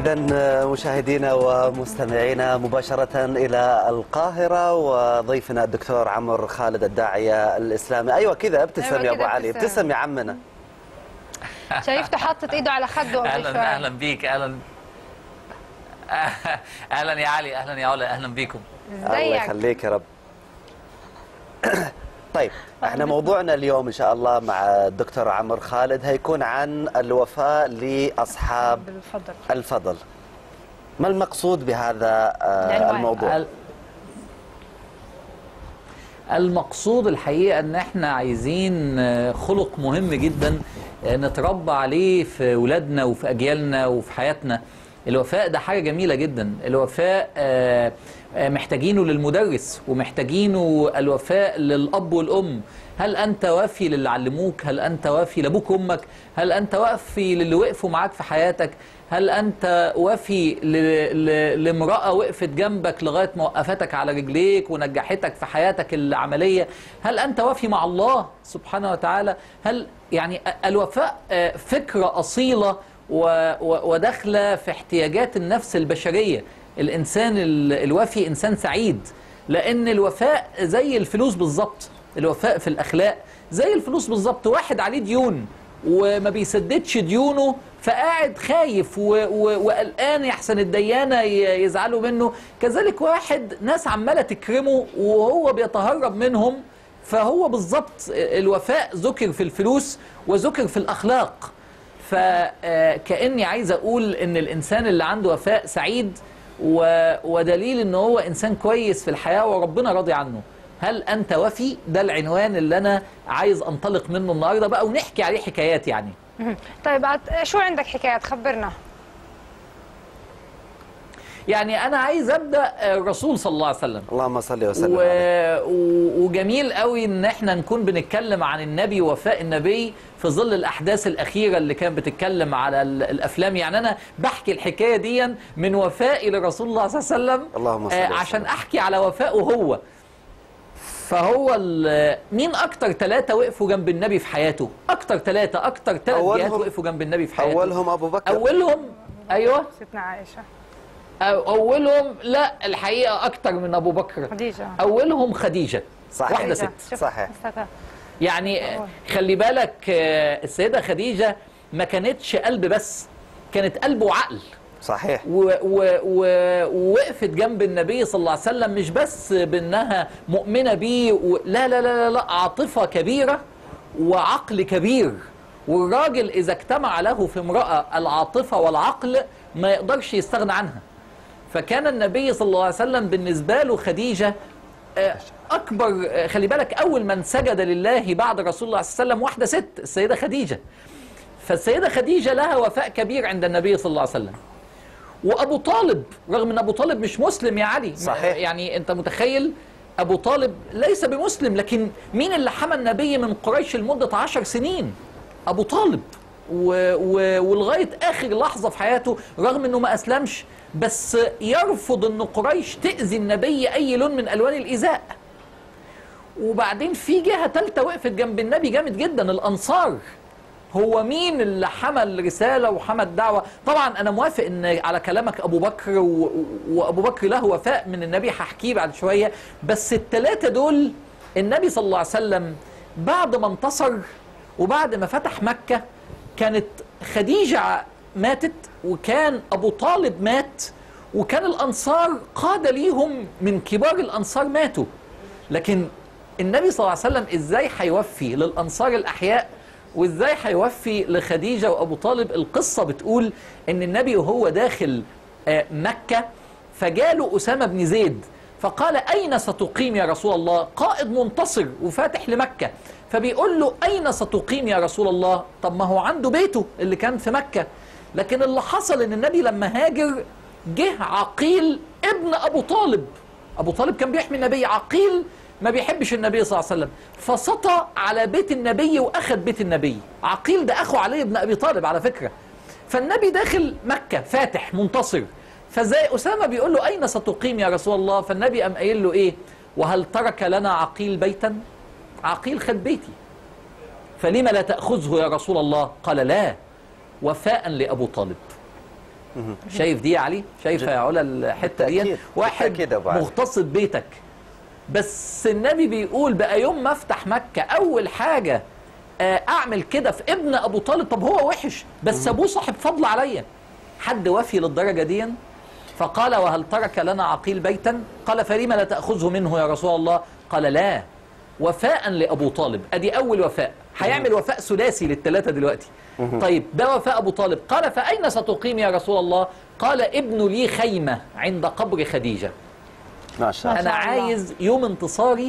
إذا مشاهدينا ومستمعينا مباشرة إلى القاهرة وضيفنا الدكتور عمر خالد الداعية الإسلامي أيوة كذا ابتسم أيوة يا كده أبو علي ابتسم. ابتسم يا عمنا شايفته حاطط ايده على خده قبل اهلا شوية. اهلا بيك اهلا اهلا يا علي اهلا يا علا اهلا بيكم الله ازيك يخليك يا رب طيب احنا موضوعنا اليوم ان شاء الله مع الدكتور عمر خالد هيكون عن الوفاء لاصحاب بالفضل الفضل ما المقصود بهذا آه، العنوان. الموضوع ال- المقصود الحقيقة ان احنا عايزين آه، خلق مهم جدا آه، نتربى عليه في ولادنا وفي اجيالنا وفي حياتنا الوفاء ده حاجة جميلة جدا الوفاء آه، آه، محتاجينه للمدرس ومحتاجينه الوفاء للأب والأم هل أنت وافي للي علموك هل أنت وافي لأبوك وأمك هل أنت وافي للي وقفوا معاك في حياتك هل أنت وافي ل- ل- لامرأة وقفت جنبك لغاية ما وقفتك على رجليك ونجحتك في حياتك العملية هل أنت وافي مع الله سبحانه وتعالى هل يعني الوفاء آه، فكرة أصيلة و- و- وداخلة في احتياجات النفس البشرية الإنسان ال- الوفي إنسان سعيد لأن الوفاء زي الفلوس بالظبط الوفاء في الأخلاق زي الفلوس بالظبط واحد عليه ديون وما بيسددش ديونه فقاعد خايف و- و- وقلقان يحسن الديانة ي- يزعلوا منه كذلك واحد ناس عمالة تكرمه وهو بيتهرب منهم فهو بالظبط الوفاء ذكر في الفلوس وذكر في الأخلاق فكأني عايز أقول إن الإنسان اللي عنده وفاء سعيد و- ودليل إن هو إنسان كويس في الحياة وربنا راضي عنه هل أنت وفي؟ ده العنوان اللي أنا عايز أنطلق منه النهاردة بقى ونحكي عليه حكايات يعني مهم. طيب عط- شو عندك حكايات خبرنا يعني أنا عايز أبدأ الرسول صلى الله عليه وسلم اللهم صل وسلم و... عليه و... وجميل قوي ان احنا نكون بنتكلم عن النبي وفاء النبي في ظل الاحداث الاخيره اللي كانت بتتكلم على ال- الافلام يعني انا بحكي الحكايه دي من وفائي لرسول الله صلى الله عليه وسلم اللهم صل آه، وسلم. عشان احكي على وفائه هو فهو ال- مين اكتر ثلاثه وقفوا جنب النبي في حياته اكتر ثلاثه اكتر ثلاث أولهم- جهات وقفوا جنب النبي في حياته اولهم ابو بكر اولهم ايوه ستنا عائشة أو- اولهم لا الحقيقه اكتر من ابو بكر خديجة اولهم خديجه صحيح. واحده خديجة. ست شوف، صحيح. استنى. يعني آه، خلي بالك آه، السيده خديجه ما كانتش قلب بس كانت قلب وعقل صحيح و- و- و- ووقفت جنب النبي صلى الله عليه وسلم مش بس بانها مؤمنه بيه و- لا لا لا لا, لا عاطفه كبيره وعقل كبير والراجل اذا اجتمع له في امراه العاطفه والعقل ما يقدرش يستغنى عنها فكان النبي صلى الله عليه وسلم بالنسبه له خديجه آه، اكبر آه، خلي بالك اول من سجد لله بعد رسول الله صلى الله عليه وسلم واحده ست السيده خديجه فالسيده خديجه لها وفاء كبير عند النبي صلى الله عليه وسلم وابو طالب رغم ان ابو طالب مش مسلم يا علي صحيح. يعني انت متخيل ابو طالب ليس بمسلم لكن مين اللي حمى النبي من قريش لمده عشر سنين ابو طالب و... و... ولغايه اخر لحظه في حياته رغم انه ما اسلمش بس يرفض ان قريش تاذي النبي اي لون من الوان الايذاء وبعدين في جهه ثالثه وقفت جنب النبي جامد جدا الانصار هو مين اللي حمى الرسالة وحمى الدعوة طبعا أنا موافق إن على كلامك أبو بكر و... و- وأبو بكر له وفاء من النبي هحكيه بعد شوية بس التلاتة دول النبي صلى الله عليه وسلم بعد ما انتصر وبعد ما فتح مكة كانت خديجة ماتت وكان أبو طالب مات وكان الأنصار قادة ليهم من كبار الأنصار ماتوا لكن النبي صلى الله عليه وسلم ازاي هيوفي للانصار الاحياء وازاي هيوفي لخديجه وابو طالب القصه بتقول ان النبي وهو داخل آه، مكه فجاله اسامه بن زيد فقال اين ستقيم يا رسول الله قائد منتصر وفاتح لمكه فبيقول له اين ستقيم يا رسول الله طب ما هو عنده بيته اللي كان في مكه لكن اللي حصل ان النبي لما هاجر جه عقيل ابن ابو طالب ابو طالب كان بيحمي النبي عقيل ما بيحبش النبي صلى الله عليه وسلم فسطى على بيت النبي واخذ بيت النبي عقيل ده اخو علي بن ابي طالب على فكره فالنبي داخل مكه فاتح منتصر فزي اسامه بيقول له اين ستقيم يا رسول الله فالنبي قام قايل له ايه وهل ترك لنا عقيل بيتا عقيل خد بيتي فلما لا تاخذه يا رسول الله قال لا وفاء لابو طالب شايف دي يا علي شايفه يا علا الحته دي بالتأكيد. واحد بالتأكيد يا أبو علي. مغتصب بيتك بس النبي بيقول بقى يوم ما افتح مكه اول حاجه آه، اعمل كده في ابن ابو طالب طب هو وحش بس ابوه صاحب فضل عليا حد وفي للدرجه دي فقال وهل ترك لنا عقيل بيتا قال فلم لا تاخذه منه يا رسول الله قال لا وفاء لابو طالب ادي اول وفاء هيعمل وفاء ثلاثي للثلاثه دلوقتي طيب ده وفاء ابو طالب قال فاين ستقيم يا رسول الله قال ابن لي خيمه عند قبر خديجه ما شاء الله انا شاء الله. عايز يوم انتصاري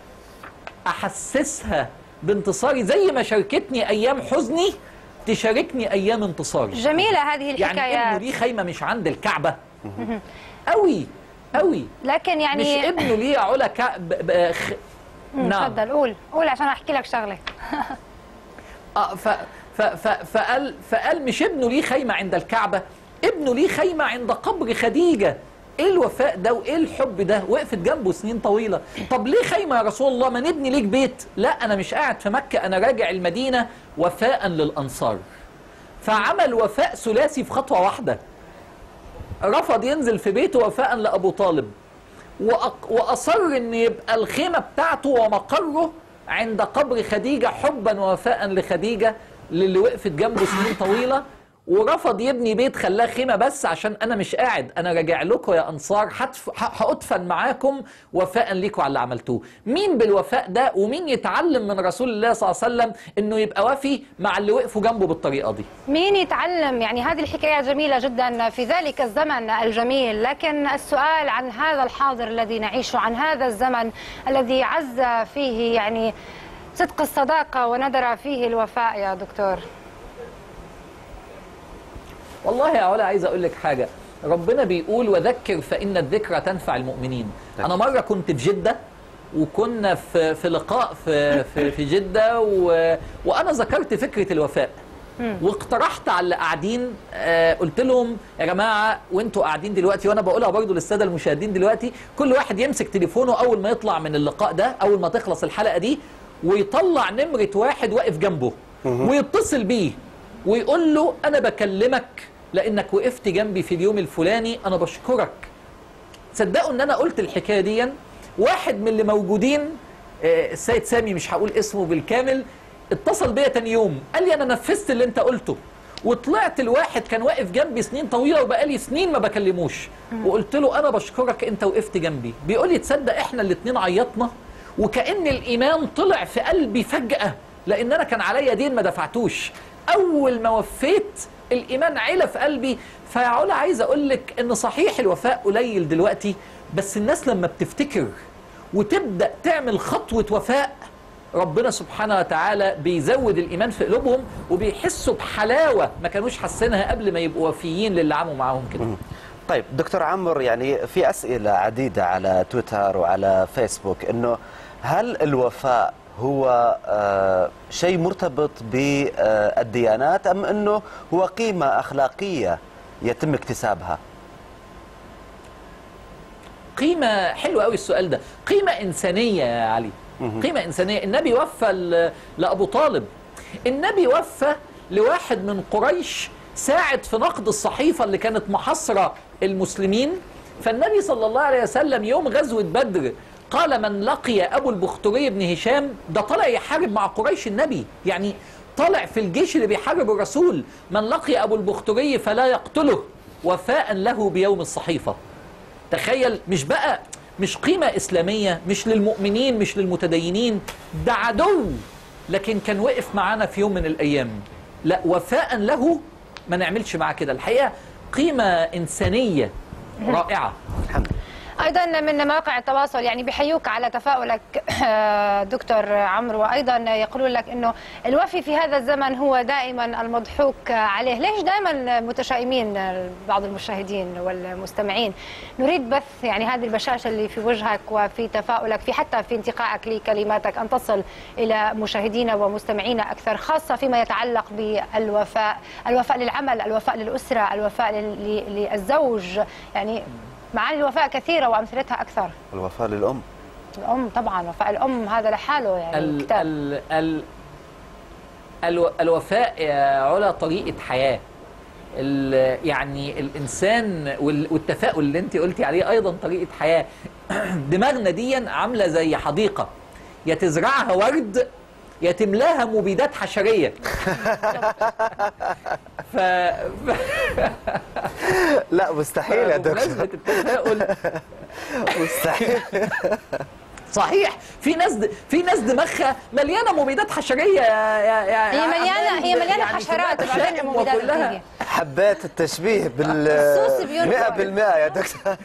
احسسها بانتصاري زي ما شاركتني ايام حزني تشاركني ايام انتصاري جميلة هذه يعني ابنه الحكايات ليه خيمه مش عند الكعبه قوي قوي لكن مش يعني ابنه ليه علا كع... ب... ب... خ... مم، نعم تفضل قول قول عشان احكي لك شغله آه ف... ف... ف... فقال فقال مش ابنه ليه خيمه عند الكعبه ابنه ليه خيمه عند قبر خديجه ايه الوفاء ده وايه الحب ده وقفت جنبه سنين طويله طب ليه خيمه يا رسول الله ما نبني ليك بيت لا انا مش قاعد في مكه انا راجع المدينه وفاء للانصار فعمل وفاء ثلاثي في خطوه واحده رفض ينزل في بيته وفاء لابو طالب وأق... واصر ان يبقى الخيمه بتاعته ومقره عند قبر خديجه حبا ووفاء لخديجه للي وقفت جنبه سنين طويله ورفض يبني بيت خلاه خيمه بس عشان انا مش قاعد انا راجع لكم يا انصار هتف- ه- هادفن معاكم وفاء ليكم على اللي عملتوه مين بالوفاء ده ومين يتعلم من رسول الله صلى الله عليه وسلم انه يبقى وفي مع اللي وقفوا جنبه بالطريقه دي مين يتعلم يعني هذه الحكاية جميلة جدا في ذلك الزمن الجميل لكن السؤال عن هذا الحاضر الذي نعيشه عن هذا الزمن الذي عز فيه يعني صدق الصداقة وندر فيه الوفاء يا دكتور والله يا علا عايز اقول لك حاجه ربنا بيقول وذكر فان الذكرى تنفع المؤمنين انا مره كنت في جده وكنا في في لقاء في في, في جده و وانا ذكرت فكره الوفاء واقترحت على اللي قاعدين آه قلت لهم يا جماعه وانتوا قاعدين دلوقتي وانا بقولها برضو للساده المشاهدين دلوقتي كل واحد يمسك تليفونه اول ما يطلع من اللقاء ده اول ما تخلص الحلقه دي ويطلع نمره واحد واقف جنبه ويتصل بيه ويقول له انا بكلمك لانك وقفت جنبي في اليوم الفلاني انا بشكرك تصدقوا ان انا قلت الحكايه دي واحد من اللي موجودين آه، السيد سامي مش هقول اسمه بالكامل اتصل بيا تاني يوم قال لي انا نفذت اللي انت قلته وطلعت الواحد كان واقف جنبي سنين طويله وبقالي سنين ما بكلموش وقلت له انا بشكرك انت وقفت جنبي بيقول لي تصدق احنا الاتنين عيطنا وكأن الايمان طلع في قلبي فجأة لان انا كان عليا دين ما دفعتوش اول ما وفيت الايمان علا في قلبي فيا علا عايز اقول لك ان صحيح الوفاء قليل دلوقتي بس الناس لما بتفتكر وتبدا تعمل خطوه وفاء ربنا سبحانه وتعالى بيزود الايمان في قلوبهم وبيحسوا بحلاوه ما كانوش حاسينها قبل ما يبقوا وفيين للي عملوا معاهم كده طيب دكتور عمرو يعني في أسئلة عديدة على تويتر وعلى فيسبوك أنه هل الوفاء هو آه، شيء مرتبط بالديانات أم أنه هو قيمة أخلاقية يتم اكتسابها قيمة حلوة قوي السؤال ده قيمة إنسانية يا علي قيمة إنسانية النبي وفى ل- لأبو طالب النبي وفى لواحد من قريش ساعد في نقد الصحيفة اللي كانت محاصرة المسلمين فالنبي صلى الله عليه وسلم يوم غزوة بدر قال من لقي أبو البختري بن هشام ده طلع يحارب مع قريش النبي يعني طلع في الجيش اللي بيحارب الرسول من لقي أبو البختري فلا يقتله وفاء له بيوم الصحيفة تخيل مش بقى مش قيمة إسلامية مش للمؤمنين مش للمتدينين ده عدو لكن كان وقف معانا في يوم من الأيام لا وفاء له ما نعملش معاه كده الحقيقة قيمة إنسانية رائعة الحمد لله ايضا من مواقع التواصل يعني بيحيوك على تفاؤلك دكتور عمرو وايضا يقولون لك انه الوفي في هذا الزمن هو دائما المضحوك عليه ليش دائما متشائمين بعض المشاهدين والمستمعين نريد بث يعني هذه البشاشه اللي في وجهك وفي تفاؤلك في حتى في انتقائك لكلماتك ان تصل الى مشاهدينا ومستمعينا اكثر خاصه فيما يتعلق بالوفاء الوفاء للعمل الوفاء للاسره الوفاء لل- للزوج يعني معاني الوفاء كثيرة وأمثلتها أكثر الوفاء للأم الأم طبعا وفاء الأم هذا لحاله يعني ال كتاب ال ال الو الوفاء يا علا طريقة حياة ال- يعني الانسان وال- والتفاؤل اللي انت قلتي عليه ايضا طريقه حياه دماغنا دي عامله زي حديقه يا تزرعها ورد يا تملاها مبيدات حشريه ف... ف... لا مستحيل يا بمناسبة دكتور التفاؤل مستحيل صحيح في ناس د... في ناس دماغها مليانه مبيدات حشريه يا يا يا هي مليانه عمال هي مليانه يعني حشرات تبقى وبعدين شائم المبيدات وكلها بتيجي حبيت التشبيه بال السوس بينفع. 100% يا دكتور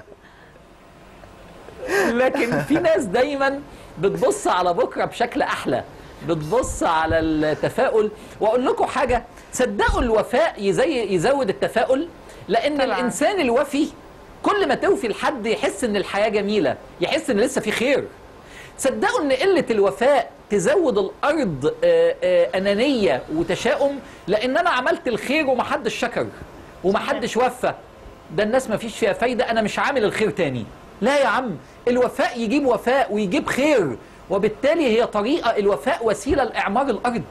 لكن في ناس دايما بتبص على بكره بشكل احلى بتبص على التفاؤل واقول لكم حاجه صدقوا الوفاء يزي يزود التفاؤل لان طبعاً. الانسان الوفي كل ما توفي لحد يحس ان الحياه جميله يحس ان لسه في خير صدقوا ان قله الوفاء تزود الارض آه، آه، انانيه وتشاؤم لان انا عملت الخير ومحدش شكر ومحدش وفى ده الناس ما فيش فيها فايده انا مش عامل الخير تاني لا يا عم الوفاء يجيب وفاء ويجيب خير وبالتالي هي طريقه الوفاء وسيله لاعمار الارض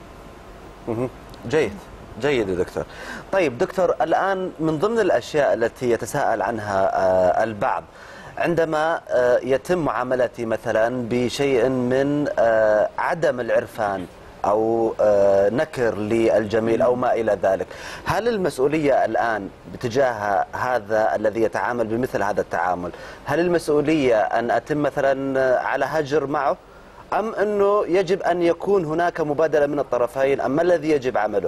جيد جيد يا دكتور طيب دكتور الآن من ضمن الأشياء التي يتساءل عنها آه، البعض عندما آه، يتم معاملتي مثلا بشيء من آه، عدم العرفان أو آه، نكر للجميل أو ما إلى ذلك هل المسؤولية الآن بتجاه هذا الذي يتعامل بمثل هذا التعامل هل المسؤولية أن أتم مثلا على هجر معه أم أنه يجب أن يكون هناك مبادلة من الطرفين أم ما الذي يجب عمله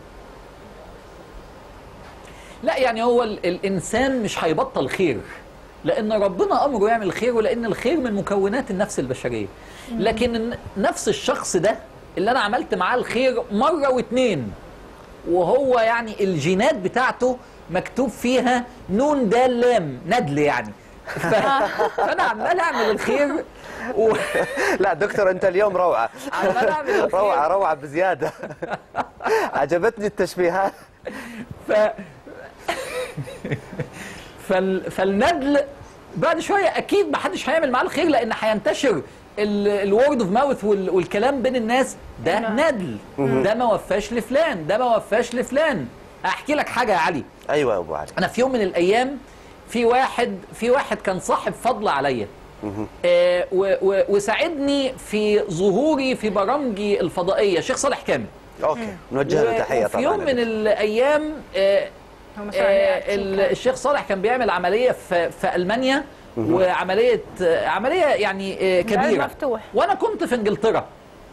لا يعني هو ال- الانسان مش هيبطل خير لان ربنا امره يعمل خير ولان الخير من مكونات النفس البشريه لكن الن- نفس الشخص ده اللي انا عملت معاه الخير مره واتنين وهو يعني الجينات بتاعته مكتوب فيها نون دال لام ندل يعني ف- فانا عمال اعمل الخير و... لا دكتور أنت اليوم روعة عمال اعمل الخير روعة روعة بزيادة عجبتني التشبيهات ف فال... فالندل بعد شويه اكيد ما حدش هيعمل معاه الخير لان هينتشر الورد اوف ماوث والكلام بين الناس ده نعم. ندل ده ما وفاش لفلان ده ما وفاش لفلان احكي لك حاجه يا علي أيوة يا أبو علي انا في يوم من الايام في واحد في واحد كان صاحب فضل عليا آه و- و- وساعدني في ظهوري في برامجي الفضائيه شيخ صالح كامل أوكي نوجه له تحية وفي طبعا يوم من الايام آه هو مسؤول عن آه، الأكل ال- كان. الشيخ صالح كان بيعمل عمليه في في المانيا وعمليه آه، عمليه يعني آه، القلب كبيره مفتوح. وانا كنت في انجلترا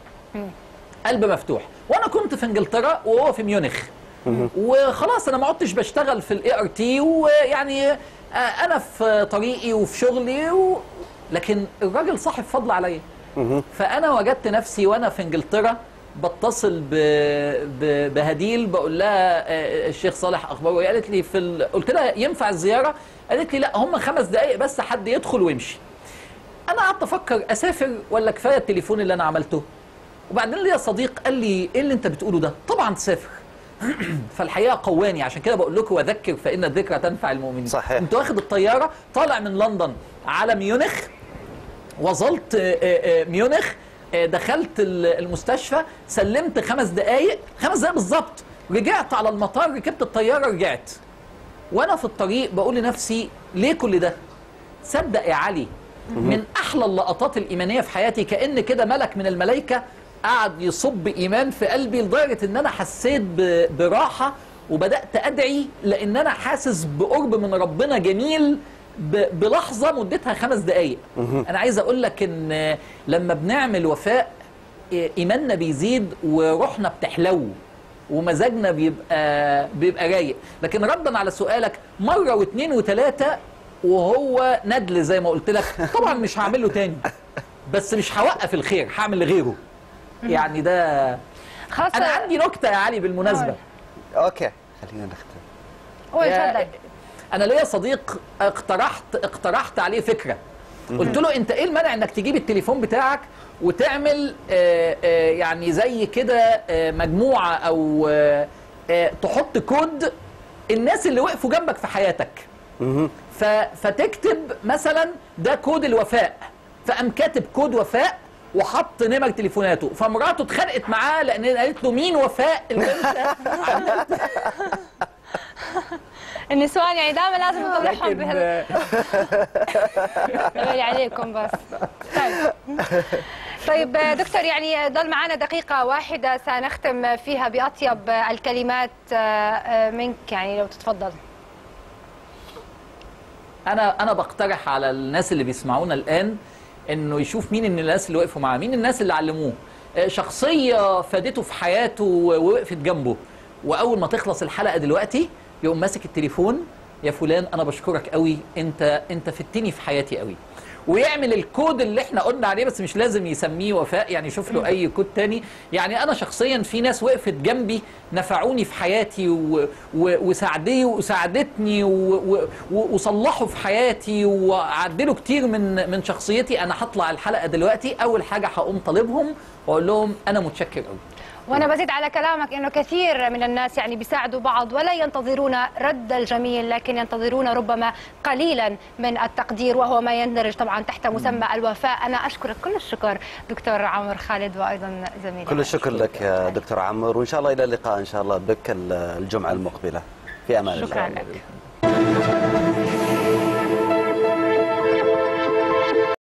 قلب مفتوح وانا كنت في انجلترا وهو في ميونخ وخلاص انا ما عدتش بشتغل في الاي ار تي ويعني آه، انا في طريقي وفي شغلي و... لكن الراجل صاحب فضل عليا فانا وجدت نفسي وانا في انجلترا بتصل ب... ب... بهديل بقول لها آه، الشيخ صالح اخباره إيه؟ قالت لي في ال... قلت لها ينفع الزياره قالت لي لا هم خمس دقائق بس حد يدخل ويمشي انا قعدت افكر اسافر ولا كفايه التليفون اللي انا عملته وبعدين ليا صديق قال لي ايه اللي انت بتقوله ده طبعا تسافر فالحقيقه قواني عشان كده بقول لكم وذكر فان الذكرى تنفع المؤمنين صحيح. كنت واخد الطياره طالع من لندن على ميونخ وصلت آه، آه، آه، ميونخ آه، دخلت ال- المستشفى سلمت خمس دقايق خمس دقايق بالظبط رجعت على المطار ركبت الطياره رجعت وانا في الطريق بقول لنفسي ليه كل ده صدق يا علي من احلى اللقطات الايمانيه في حياتي كان كده ملك من الملائكه قعد يصب ايمان في قلبي لدرجه ان انا حسيت ب- براحه وبدات ادعي لان انا حاسس بقرب من ربنا جميل ب- بلحظه مدتها خمس دقائق انا عايز اقول لك ان لما بنعمل وفاء ايماننا بيزيد وروحنا بتحلو ومزاجنا بيبقى بيبقى رايق لكن ردا على سؤالك مره واثنين وثلاثه وهو ندل زي ما قلت لك طبعا مش هعمل له تاني بس مش هوقف الخير هعمل لغيره يعني ده خلاص انا عندي نكته يا علي بالمناسبه أوكي خلينا نختم قول يا- اتفضل انا ليا صديق اقترحت اقترحت عليه فكره قلت له انت ايه المانع انك تجيب التليفون بتاعك وتعمل آه، آه، يعني زي كده آه، مجموعه او آه، آه، تحط كود الناس اللي وقفوا جنبك في حياتك ف- فتكتب مثلا ده كود الوفاء فقام كاتب كود وفاء وحط نمر تليفوناته فمراته اتخانقت معاه لان قالت له مين وفاء اللي انت عملت النسوان يعني دائما لازم نطلعهم لكن بهال آه، غالي عليكم بس طيب طيب دكتور يعني ضل معنا دقيقة واحدة سنختم فيها بأطيب الكلمات منك يعني لو تتفضل انا انا بقترح على الناس اللي بيسمعونا الان انه يشوف مين من الناس اللي وقفوا معاه مين الناس اللي علموه آه، شخصيه فادته في حياته ووقفت جنبه واول ما تخلص الحلقه دلوقتي يقوم ماسك التليفون يا فلان انا بشكرك قوي انت انت فدتني في حياتي قوي ويعمل الكود اللي احنا قلنا عليه بس مش لازم يسميه وفاء يعني يشوف له اي كود تاني يعني انا شخصيا في ناس وقفت جنبي نفعوني في حياتي و... و... وساعدي وساعدتني و... و... وصلحوا في حياتي وعدلوا كتير من من شخصيتي انا هطلع الحلقه دلوقتي اول حاجه هقوم طالبهم واقول لهم انا متشكر قوي وانا بزيد على كلامك انه كثير من الناس يعني بيساعدوا بعض ولا ينتظرون رد الجميل لكن ينتظرون ربما قليلا من التقدير وهو ما يندرج طبعا تحت مسمى الوفاء انا اشكرك كل الشكر دكتور عمر خالد وايضا زميلي كل الشكر لك يا دكتور عمر وان شاء الله الى اللقاء ان شاء الله بك الجمعه المقبله في امان الله شكرا لك